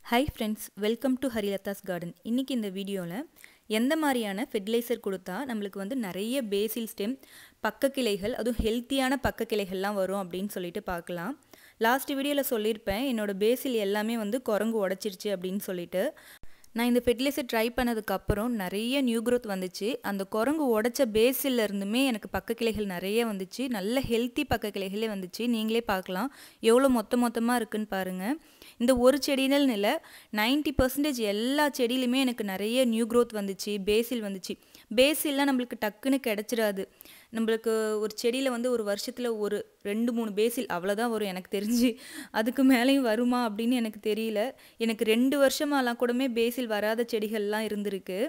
hi friends welcome to Harilatha's garden இன்றைக்கி இந்த வீடியோவில் எந்த மாதிரியான ஃபெர்டிலைசர் கொடுத்தா நம்மளுக்கு வந்து நிறைய பேசில் ஸ்டெம் பக்க கிளைகள் அதுவும் ஹெல்த்தியான பக்க கிளைகள்லாம் வரும் அப்படின்னு சொல்லிட்டு பார்க்கலாம் லாஸ்ட் வீடியோவில் சொல்லியிருப்பேன் என்னோடய பேசில் எல்லாமே வந்து குரங்கு உடச்சிருச்சு அப்படின்னு சொல்லிட்டு நான் இந்த ஃபெர்டிலைசர் ட்ரை பண்ணதுக்கப்புறம் நிறைய நியூ க்ரோத் வந்துச்சு அந்த குரங்கு உடச்ச பேஸில் இருந்துமே எனக்கு பக்க கிளைகள் நிறைய வந்துச்சு நல்ல ஹெல்த்தி பக்க கிளைகளே வந்துச்சு நீங்களே பார்க்கலாம் எவ்வளோ மொத்த மொத்தமாக இருக்குன்னு பாருங்கள் இந்த ஒரு செடினல் இல்லை நைன்ட்டி பர்சன்டேஜ் எல்லா செடியிலுமே எனக்கு நிறைய நியூ க்ரோத் வந்துச்சு பேசில் வந்துச்சு பேசில்லாம் நம்மளுக்கு டக்குன்னு கிடச்சிடாது நம்மளுக்கு ஒரு செடியில் வந்து ஒரு வருஷத்தில் ஒரு ரெண்டு மூணு பேசில் அவ்வளோதான் வரும் எனக்கு தெரிஞ்சு அதுக்கு மேலேயும் வருமா அப்படின்னு எனக்கு தெரியல எனக்கு ரெண்டு வருஷமாலாம் கூடமே பேசில் வராத செடிகள்லாம் இருந்திருக்கு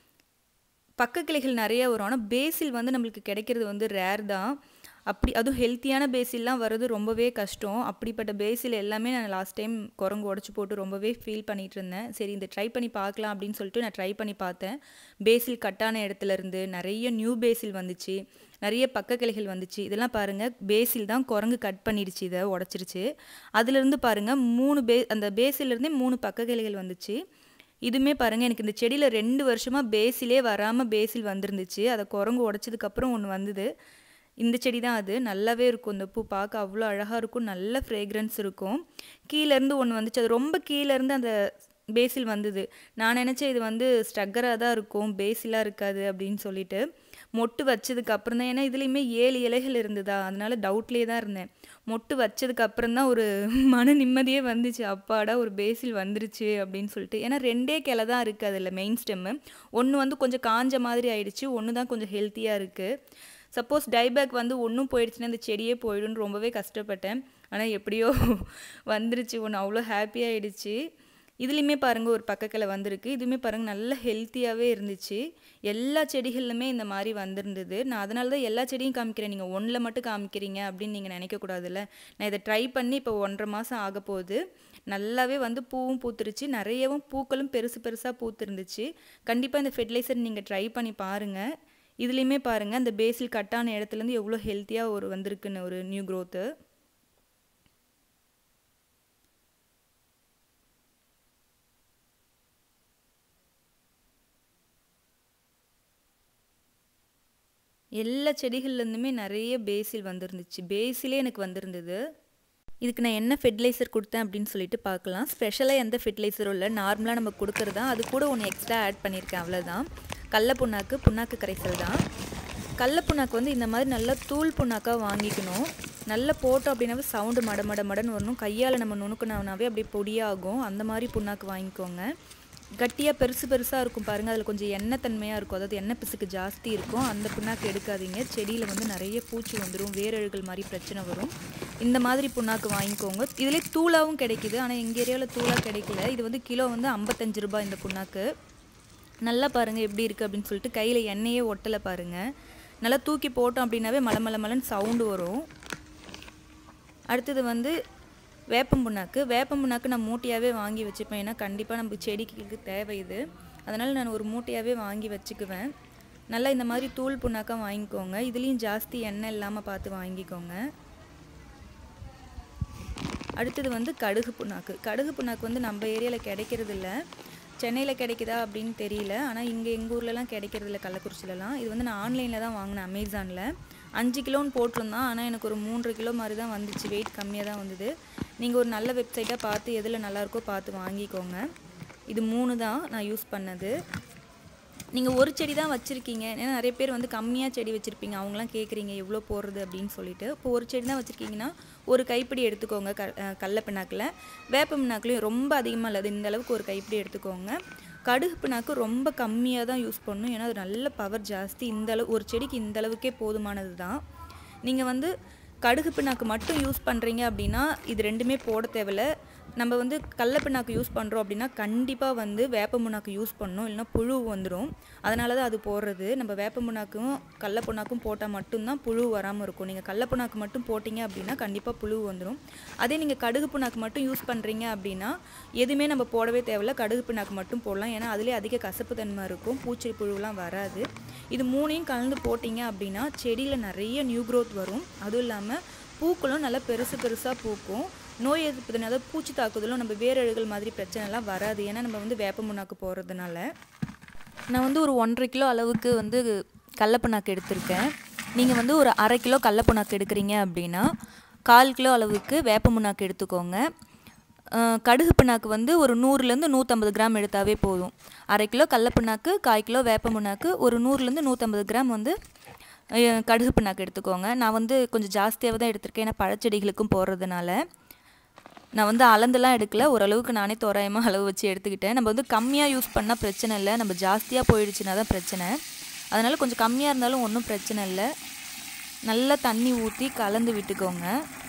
பக்க கிளைகள் நிறைய வரும் ஆனால் பேசில் வந்து நம்மளுக்கு கிடைக்கிறது வந்து ரேர் தான் அப்படி அதுவும் ஹெல்த்தியான பேசில்லாம் வர்றது ரொம்பவே கஷ்டம் அப்படிப்பட்ட பேசில் எல்லாமே நான் லாஸ்ட் டைம் குரங்கு உடச்சி போட்டு ரொம்பவே ஃபீல் பண்ணிகிட்டு இருந்தேன் சரி இந்த ட்ரை பண்ணி பார்க்கலாம் அப்படின்னு சொல்லிட்டு நான் ட்ரை பண்ணி பார்த்தேன் பேசில் கட்டான இடத்துல இருந்து நிறைய நியூ பேசில் வந்துச்சு நிறைய பக்க கிளைகள் வந்துச்சு இதெல்லாம் பாருங்கள் பேசில் தான் குரங்கு கட் பண்ணிடுச்சு இதை உடச்சிருச்சு அதுலேருந்து பாருங்கள் மூணு பே அந்த பேசிலேருந்தே மூணு பக்க கிளைகள் வந்துச்சு இதுவுமே பாருங்கள் எனக்கு இந்த செடியில் ரெண்டு வருஷமாக பேசிலே வராமல் பேசில் வந்துருந்துச்சு அதை குரங்கு உடச்சதுக்கப்புறம் ஒன்று வந்தது இந்த செடி தான் அது நல்லாவே இருக்கும் இந்த பூ பார்க்க அவ்வளோ அழகாக இருக்கும் நல்ல ஃப்ரேக்ரன்ஸ் இருக்கும் கீழேருந்து ஒன்று வந்துச்சு அது ரொம்ப கீழேருந்து அந்த பேசில் வந்தது நான் நினச்சேன் இது வந்து ஸ்ட்ரக்கராக தான் இருக்கும் பேசிலாக இருக்காது அப்படின்னு சொல்லிட்டு மொட்டு வச்சதுக்கு அப்புறம் தான் ஏன்னா இதுலேயுமே ஏழு இலைகள் இருந்ததா அதனால டவுட்லேயே தான் இருந்தேன் மொட்டு வச்சதுக்கு அப்புறம் தான் ஒரு மன நிம்மதியே வந்துச்சு அப்பாடா ஒரு பேசில் வந்துருச்சு அப்படின்னு சொல்லிட்டு ஏன்னா ரெண்டே கிளை தான் இருக்குது அதில் மெயின் ஸ்டெம்மு ஒன்று வந்து கொஞ்சம் காஞ்ச மாதிரி ஆயிடுச்சு ஒன்று தான் கொஞ்சம் ஹெல்த்தியாக இருக்குது சப்போஸ் டைபேக் வந்து ஒன்றும் போயிடுச்சுன்னா இந்த செடியே போயிடும்னு ரொம்பவே கஷ்டப்பட்டேன் ஆனால் எப்படியோ வந்துருச்சு ஒன்று அவ்வளோ ஹாப்பியாகிடுச்சு இதுலேயுமே பாருங்கள் ஒரு பக்கக்கில் வந்திருக்கு இதுவுமே பாருங்கள் நல்ல ஹெல்த்தியாகவே இருந்துச்சு எல்லா செடிகள்லுமே இந்த மாதிரி வந்திருந்தது நான் அதனால தான் எல்லா செடியும் காமிக்கிறேன் நீங்கள் ஒன்றில் மட்டும் காமிக்கிறீங்க அப்படின்னு நீங்கள் நினைக்கக்கூடாதுல்ல நான் இதை ட்ரை பண்ணி இப்போ ஒன்றரை மாதம் ஆக போகுது நல்லாவே வந்து பூவும் பூத்துருச்சு நிறையவும் பூக்களும் பெருசு பெருசாக பூத்துருந்துச்சு கண்டிப்பாக இந்த ஃபெர்டிலைசர் நீங்கள் ட்ரை பண்ணி பாருங்கள் இதுலேயுமே பாருங்கள் அந்த பேசில் கட்டான இடத்துலேருந்து எவ்வளோ ஹெல்த்தியாக ஒரு வந்திருக்குன்னு ஒரு நியூ க்ரோத்து எல்லா செடிகள்லேருந்துமே நிறைய பேசில் வந்திருந்துச்சு பேசிலே எனக்கு வந்திருந்தது இதுக்கு நான் என்ன ஃபெர்டிலைசர் கொடுத்தேன் அப்படின்னு சொல்லிட்டு பார்க்கலாம் ஸ்பெஷலாக எந்த ஃபெர்டிலைசரும் இல்லை நார்மலாக நம்ம கொடுக்குறது தான் அது கூட ஒன்று எக்ஸ்ட்ரா ஆட் பண்ணியிருக்கேன் அவ்வளோதான் கடல புண்ணாக்கு புண்ணாக்கு கரைசல் தான் கடல புண்ணாக்கு வந்து இந்த மாதிரி நல்லா தூள் புண்ணாக்காக வாங்கிக்கணும் நல்லா போட்டோம் அப்படின்னாவே சவுண்டு மட மட மடன்னு வரணும் கையால் நம்ம நுணுக்குனாவே அப்படியே பொடியாகும் அந்த மாதிரி புண்ணாக்கு வாங்கிக்கோங்க கட்டியாக பெருசு பெருசாக இருக்கும் பாருங்கள் அதில் கொஞ்சம் எண்ணெய் தன்மையாக இருக்கும் அதாவது எண்ணெய் பிசுக்கு ஜாஸ்தி இருக்கும் அந்த புண்ணாக்கு எடுக்காதீங்க செடியில் வந்து நிறைய பூச்சி வந்துடும் வேரழுகள் மாதிரி பிரச்சனை வரும் இந்த மாதிரி புண்ணாக்கு வாங்கிக்கோங்க இதிலே தூளாகவும் கிடைக்கிது ஆனால் எங்கள் ஏரியாவில் தூளாக கிடைக்கல இது வந்து கிலோ வந்து ஐம்பத்தஞ்சு ரூபாய் இந்த புண்ணாக்கு நல்லா பாருங்கள் எப்படி இருக்குது அப்படின்னு சொல்லிட்டு கையில் எண்ணெயே ஒட்டலை பாருங்கள் நல்லா தூக்கி போட்டோம் அப்படின்னாவே மலை மலை மலைன்னு சவுண்டு வரும் அடுத்தது வந்து வேப்பம் புண்ணாக்கு வேப்பம் புண்ணாக்கு நான் மூட்டையாகவே வாங்கி வச்சுப்பேன் ஏன்னா கண்டிப்பாக நம்ம செடிக்கு தேவை இது அதனால் நான் ஒரு மூட்டையாகவே வாங்கி வச்சுக்குவேன் நல்லா இந்த மாதிரி தூள் புண்ணாக்காக வாங்கிக்கோங்க இதுலேயும் ஜாஸ்தி எண்ணெய் இல்லாமல் பார்த்து வாங்கிக்கோங்க அடுத்தது வந்து கடுகு புண்ணாக்கு கடுகு புண்ணாக்கு வந்து நம்ம ஏரியாவில் கிடைக்கிறது இல்லை சென்னையில் கிடைக்குதா அப்படின்னு தெரியல ஆனால் இங்கே எங்கள் ஊர்லலாம் கிடைக்கிறதில்ல கள்ளக்குறிச்சிலலாம் இது வந்து நான் ஆன்லைனில் தான் வாங்கினேன் அமேசானில் அஞ்சு கிலோன்னு போட்டிருந்தான் ஆனால் எனக்கு ஒரு மூன்று கிலோ மாதிரி தான் வந்துச்சு வெயிட் கம்மியாக தான் வந்தது நீங்கள் ஒரு நல்ல வெப்சைட்டாக பார்த்து எதில் நல்லாயிருக்கோ பார்த்து வாங்கிக்கோங்க இது மூணு தான் நான் யூஸ் பண்ணது நீங்கள் ஒரு செடி தான் வச்சுருக்கீங்க ஏன்னா நிறைய பேர் வந்து கம்மியாக செடி வச்சுருப்பீங்க அவங்களாம் கேட்குறீங்க எவ்வளோ போடுறது அப்படின்னு சொல்லிட்டு இப்போ ஒரு செடி தான் வச்சுருக்கீங்கன்னா ஒரு கைப்பிடி எடுத்துக்கோங்க க கடல பிண்ணாக்கில் வேப்ப பிண்ணாக்குலையும் ரொம்ப அதிகமாக இல்லை இந்த அளவுக்கு ஒரு கைப்பிடி எடுத்துக்கோங்க கடுகு பிண்ணாக்கு ரொம்ப கம்மியாக தான் யூஸ் பண்ணணும் ஏன்னா அது நல்ல பவர் ஜாஸ்தி இந்த அளவு ஒரு செடிக்கு இந்த அளவுக்கே போதுமானது தான் நீங்கள் வந்து கடுகு பிண்ணாக்கு மட்டும் யூஸ் பண்ணுறீங்க அப்படின்னா இது ரெண்டுமே போட தேவையில்ல நம்ம வந்து கடல பிண்ணாக்கு யூஸ் பண்ணுறோம் அப்படின்னா கண்டிப்பாக வந்து வேப்ப புண்ணாக்கு யூஸ் பண்ணணும் இல்லைனா புழு வந்துடும் அதனால தான் அது போடுறது நம்ம வேப்ப புண்ணாக்கும் கடல புண்ணாக்கும் போட்டால் மட்டும்தான் புழு வராமல் இருக்கும் நீங்கள் கடல புண்ணாக்கு மட்டும் போட்டிங்க அப்படின்னா கண்டிப்பாக புழு வந்துடும் அதே நீங்கள் கடுகு புண்ணாக்கு மட்டும் யூஸ் பண்ணுறீங்க அப்படின்னா எதுவுமே நம்ம போடவே தேவையில்ல கடுகு பிண்ணாக்கு மட்டும் போடலாம் ஏன்னா அதிலே அதிக கசப்பு தன்மை இருக்கும் பூச்சி புழுலாம் வராது இது மூணையும் கலந்து போட்டிங்க அப்படின்னா செடியில் நிறைய நியூ க்ரோத் வரும் அதுவும் இல்லாமல் பூக்களும் நல்லா பெருசு பெருசாக பூக்கும் நோய் எதிர்ப்பு திறன் அதாவது பூச்சி தாக்குதலும் நம்ம வேரழுகள் மாதிரி பிரச்சனைலாம் வராது ஏன்னா நம்ம வந்து வேப்ப முன்னாக்கு போடுறதுனால நான் வந்து ஒரு ஒன்றரை கிலோ அளவுக்கு வந்து கடலப்புண்ணாக்கு எடுத்திருக்கேன் நீங்கள் வந்து ஒரு அரை கிலோ கடலப்புண்ணாக்கு எடுக்கிறீங்க அப்படின்னா கால் கிலோ அளவுக்கு வேப்ப முன்னாக்கு எடுத்துக்கோங்க அஹ் கடுகு பிண்ணாக்கு வந்து ஒரு நூறுலேருந்து நூற்றம்பது கிராம் எடுத்தாவே போதும் அரை கிலோ கடலப்பிண்ணாக்கு கால் கிலோ வேப்ப முன்னாக்கு ஒரு நூறுலேருந்து நூற்றம்பது கிராம் வந்து அஹ் கடுகு பிண்ணாக்கு எடுத்துக்கோங்க நான் வந்து கொஞ்சம் ஜாஸ்தியாக தான் எடுத்திருக்கேன் ஏன்னா பழச்செடிகளுக்கும் போடுறதுனால நான் வந்து அளந்தெல்லாம் எடுக்கல ஓரளவுக்கு நானே தோராயமாக அளவு வச்சு எடுத்துக்கிட்டேன் நம்ம வந்து கம்மியாக யூஸ் பண்ணால் பிரச்சனை இல்லை நம்ம ஜாஸ்தியாக போயிடுச்சுன்னா தான் பிரச்சனை அதனால் கொஞ்சம் கம்மியாக இருந்தாலும் ஒன்றும் பிரச்சனை இல்லை நல்லா தண்ணி ஊற்றி கலந்து விட்டுக்கோங்க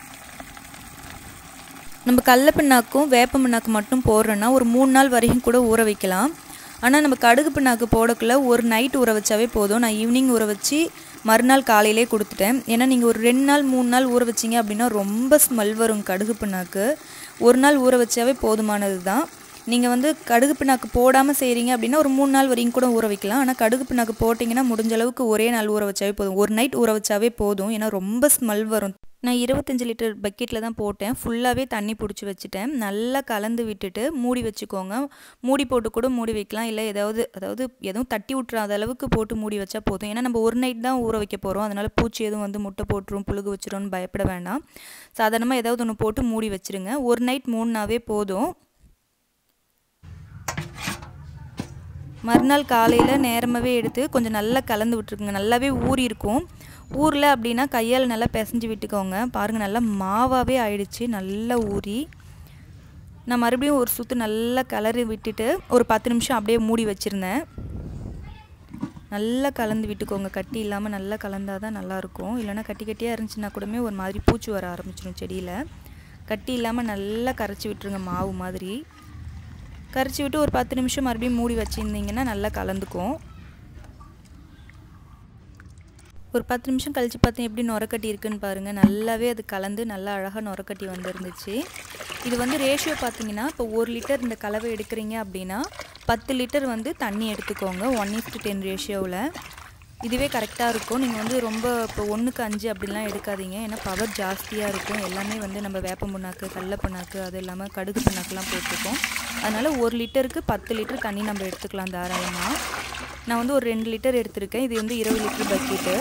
நம்ம கடல பிண்ணாக்கும் வேப்ப பிண்ணாக்கு மட்டும் போடுறோன்னா ஒரு மூணு நாள் வரைக்கும் கூட ஊற வைக்கலாம் ஆனால் நம்ம கடுகு பிண்ணாக்கு போடக்குள்ள ஒரு நைட் ஊற வச்சாவே போதும் நான் ஈவினிங் ஊற வச்சு மறுநாள் காலையிலே கொடுத்துட்டேன் ஏன்னா நீங்கள் ஒரு ரெண்டு நாள் மூணு நாள் ஊற வச்சிங்க அப்படின்னா ரொம்ப ஸ்மெல் வரும் கடுகு பிண்ணாக்கு ஒரு நாள் ஊற வச்சாவே போதுமானது தான் நீங்கள் வந்து கடுகு பிண்ணாக்கு போடாமல் செய்கிறீங்க அப்படின்னா ஒரு மூணு நாள் வரைக்கும் கூட ஊற வைக்கலாம் ஆனால் கடுகு பிண்ணாக்கு போட்டிங்கன்னா முடிஞ்ச அளவுக்கு ஒரே நாள் ஊற வச்சாவே போதும் ஒரு நைட் ஊற வச்சாவே போதும் ஏன்னா ரொம்ப ஸ்மெல் வரும் நான் இருபத்தஞ்சி லிட்டர் பக்கெட்டில் தான் போட்டேன் ஃபுல்லாகவே தண்ணி பிடிச்சி வச்சுட்டேன் நல்லா கலந்து விட்டுட்டு மூடி வச்சுக்கோங்க மூடி போட்டு கூட மூடி வைக்கலாம் இல்லை ஏதாவது அதாவது எதுவும் தட்டி விட்றாத அளவுக்கு போட்டு மூடி வச்சா போதும் ஏன்னா நம்ம ஒரு நைட் தான் ஊற வைக்க போகிறோம் அதனால் பூச்சி எதுவும் வந்து முட்டை போட்டுரும் புழுகு வச்சிரும்னு பயப்பட வேண்டாம் சாதாரணமாக ஏதாவது ஒன்று போட்டு மூடி வச்சுருங்க ஒரு நைட் மூணுனாவே போதும் மறுநாள் காலையில் நேரமாகவே எடுத்து கொஞ்சம் நல்லா கலந்து விட்டுருக்குங்க நல்லாவே ஊறி இருக்கும் ஊரில் அப்படின்னா கையால் நல்லா பிசைஞ்சு விட்டுக்கோங்க பாருங்கள் நல்லா மாவாகவே ஆயிடுச்சு நல்லா ஊறி நான் மறுபடியும் ஒரு சுற்று நல்லா கலரி விட்டுட்டு ஒரு பத்து நிமிஷம் அப்படியே மூடி வச்சுருந்தேன் நல்லா கலந்து விட்டுக்கோங்க கட்டி இல்லாமல் நல்லா கலந்தால் தான் நல்லாயிருக்கும் இல்லைனா கட்டி கட்டியாக இருந்துச்சுன்னா கூடமே ஒரு மாதிரி பூச்சி வர ஆரம்பிச்சிடும் செடியில் கட்டி இல்லாமல் நல்லா கரைச்சி விட்டுருங்க மாவு மாதிரி கரைச்சி விட்டு ஒரு பத்து நிமிஷம் மறுபடியும் மூடி வச்சுருந்தீங்கன்னா நல்லா கலந்துக்கும் ஒரு பத்து நிமிஷம் கழித்து பார்த்தேன் எப்படி நுரக்கட்டி இருக்குன்னு பாருங்கள் நல்லாவே அது கலந்து நல்லா அழகாக நுரக்கட்டி வந்துருந்துச்சு இது வந்து ரேஷியோ பார்த்தீங்கன்னா இப்போ ஒரு லிட்டர் இந்த கலவை எடுக்கிறீங்க அப்படின்னா பத்து லிட்டர் வந்து தண்ணி எடுத்துக்கோங்க ஒன் இஸ்டு டென் ரேஷியோவில் இதுவே கரெக்டாக இருக்கும் நீங்கள் வந்து ரொம்ப இப்போ ஒன்றுக்கு அஞ்சு அப்படிலாம் எடுக்காதீங்க ஏன்னா பவர் ஜாஸ்தியாக இருக்கும் எல்லாமே வந்து நம்ம வேப்ப புண்ணாக்கு கடல புண்ணாக்கு அது இல்லாமல் கடுகு புண்ணாக்குலாம் போட்டிருக்கோம் அதனால் ஒரு லிட்டருக்கு பத்து லிட்டர் தண்ணி நம்ம எடுத்துக்கலாம் தாராளமாக நான் வந்து ஒரு ரெண்டு லிட்டர் எடுத்திருக்கேன் இது வந்து இருபது லிட்டர் பக்கெட்டு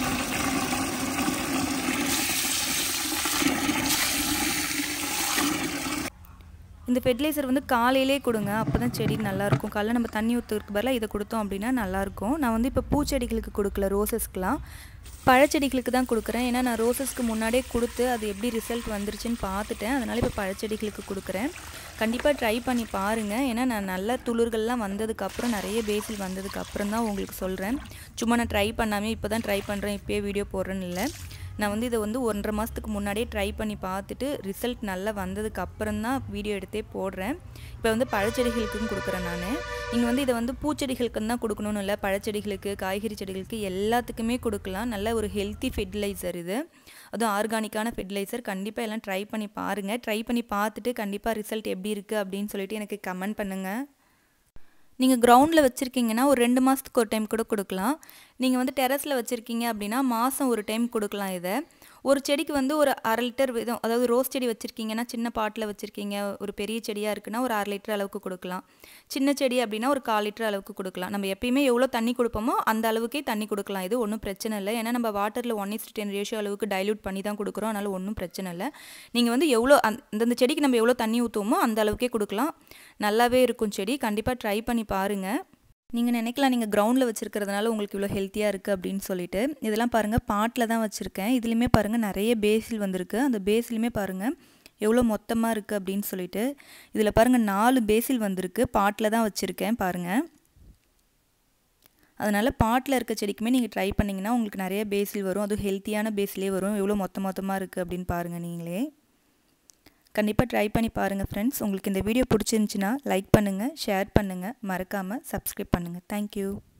இந்த ஃபெர்டிலைசர் வந்து காலையிலே கொடுங்க அப்போ தான் செடி நல்லாயிருக்கும் காலைல நம்ம தண்ணி ஊற்றுறதுக்கு பதிலாக இதை கொடுத்தோம் அப்படின்னா நல்லாயிருக்கும் நான் வந்து இப்போ பூச்செடிகளுக்கு கொடுக்கல ரோசஸ்க்கெலாம் பழச்செடிகளுக்கு தான் கொடுக்குறேன் ஏன்னா நான் ரோசஸ்க்கு முன்னாடியே கொடுத்து அது எப்படி ரிசல்ட் வந்துருச்சுன்னு பார்த்துட்டேன் அதனால் இப்போ பழச்செடிகளுக்கு கொடுக்குறேன் கண்டிப்பாக ட்ரை பண்ணி பாருங்கள் ஏன்னா நான் நல்ல துளிர்கள்லாம் வந்ததுக்கப்புறம் நிறைய பேசில் வந்ததுக்கப்புறம் தான் உங்களுக்கு சொல்கிறேன் சும்மா நான் ட்ரை பண்ணாமல் இப்போ தான் ட்ரை பண்ணுறேன் இப்போயே வீடியோ போடுறேன்னு இல்லை நான் வந்து இதை வந்து ஒன்றரை மாதத்துக்கு முன்னாடியே ட்ரை பண்ணி பார்த்துட்டு ரிசல்ட் நல்லா வந்ததுக்கு அப்புறம் தான் வீடியோ எடுத்தே போடுறேன் இப்போ வந்து பழச்செடிகளுக்கும் கொடுக்குறேன் நான் நீங்கள் வந்து இதை வந்து பூச்செடிகளுக்கு தான் கொடுக்கணும்னு இல்லை பழச்செடிகளுக்கு காய்கறி செடிகளுக்கு எல்லாத்துக்குமே கொடுக்கலாம் நல்ல ஒரு ஹெல்த்தி ஃபெர்டிலைசர் இது அதுவும் ஆர்கானிக்கான ஃபெர்டிலைசர் கண்டிப்பாக எல்லாம் ட்ரை பண்ணி பாருங்கள் ட்ரை பண்ணி பார்த்துட்டு கண்டிப்பாக ரிசல்ட் எப்படி இருக்குது அப்படின்னு சொல்லிட்டு எனக்கு கமெண்ட் பண்ணுங்கள் நீங்கள் கிரவுண்டில் வச்சுருக்கீங்கன்னா ஒரு ரெண்டு மாதத்துக்கு ஒரு டைம் கூட கொடுக்கலாம் நீங்கள் வந்து டெரஸில் வச்சுருக்கீங்க அப்படின்னா மாதம் ஒரு டைம் கொடுக்கலாம் இதை ஒரு செடிக்கு வந்து ஒரு அரை லிட்டர் விதம் அதாவது ரோஸ் செடி வச்சுருக்கீங்கன்னா சின்ன பாட்டில் வச்சுருக்கீங்க ஒரு பெரிய செடியாக இருக்குன்னா ஒரு அரை லிட்டர் அளவுக்கு கொடுக்கலாம் சின்ன செடி அப்படின்னா ஒரு கால் லிட்டர் அளவுக்கு கொடுக்கலாம் நம்ம எப்பயுமே எவ்வளோ தண்ணி கொடுப்போமோ அந்த அளவுக்கே தண்ணி கொடுக்கலாம் இது ஒன்றும் பிரச்சனை இல்லை ஏன்னா நம்ம வாட்டரில் ஒன் இஸ்ட் டென் ரேஷியோ அளவுக்கு டைல்யூட் பண்ணி தான் கொடுக்குறோம் அதனால் ஒன்றும் பிரச்சனை இல்லை நீங்கள் வந்து எவ்வளோ அந்தந்த செடிக்கு நம்ம எவ்வளோ தண்ணி ஊற்றுவோமோ அந்த அளவுக்கே கொடுக்கலாம் நல்லாவே இருக்கும் செடி கண்டிப்பாக ட்ரை பண்ணி பாருங்கள் நீங்கள் நினைக்கலாம் நீங்கள் கிரவுண்டில் வச்சுருக்கிறதுனால உங்களுக்கு இவ்வளோ ஹெல்த்தியாக இருக்குது அப்படின்னு சொல்லிட்டு இதெல்லாம் பாருங்கள் பாட்டில் தான் வச்சுருக்கேன் இதுலேயுமே பாருங்கள் நிறைய பேசில் வந்திருக்கு அந்த பேசிலுமே பாருங்கள் எவ்வளோ மொத்தமாக இருக்குது அப்படின்னு சொல்லிட்டு இதில் பாருங்கள் நாலு பேசில் வந்திருக்கு பாட்டில் தான் வச்சுருக்கேன் பாருங்கள் அதனால் பாட்டில் இருக்க செடிக்குமே நீங்கள் ட்ரை பண்ணிங்கன்னா உங்களுக்கு நிறைய பேசில் வரும் அதுவும் ஹெல்த்தியான பேசிலே வரும் எவ்வளோ மொத்த மொத்தமாக இருக்குது அப்படின்னு பாருங்கள் நீங்களே கண்டிப்பாக ட்ரை பண்ணி பாருங்கள் ஃப்ரெண்ட்ஸ் உங்களுக்கு இந்த வீடியோ பிடிச்சிருந்துச்சின்னா லைக் பண்ணுங்கள் ஷேர் பண்ணுங்கள் மறக்காமல் சப்ஸ்கிரைப் பண்ணுங்கள் தேங்க்யூ